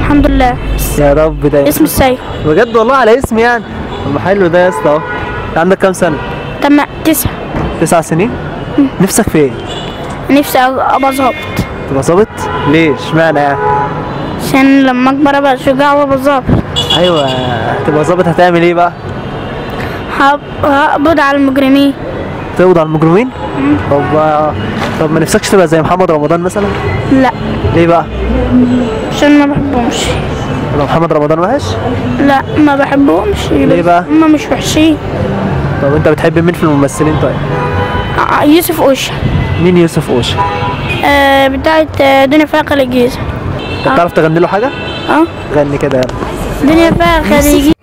الحمد لله يا رب دايما اسم السيد بجد والله على اسمي يعني طب ما حلو ده يا اسطى اهو انت عندك كام سنه تم تسعة تسع سنين نفسك في ايه نفسي ابقى ظابط تبقى ظابط ليه اشمعنى يعني عشان لما اكبر ابقى شجاع وابقى ظابط ايوه تبقى ظابط هتعمل ايه بقى هب- هقبض على المجرمين تقبض على المجرمين طب طب ما نفسكش تبقى زي محمد رمضان مثلا لا ليه بقى عشان ما بحبهمش لو محمد رمضان وحش لا ما بحبهمش ليه بقى؟ هما مش وحشين طب انت بتحب مين في الممثلين طيب ع- يوسف اوشا مين يوسف اوشا آه بتاعت آه، دنيا فيها الجيزة انت بتعرف تغني له حاجه اه غني كده يلا دنيا فيها خليجي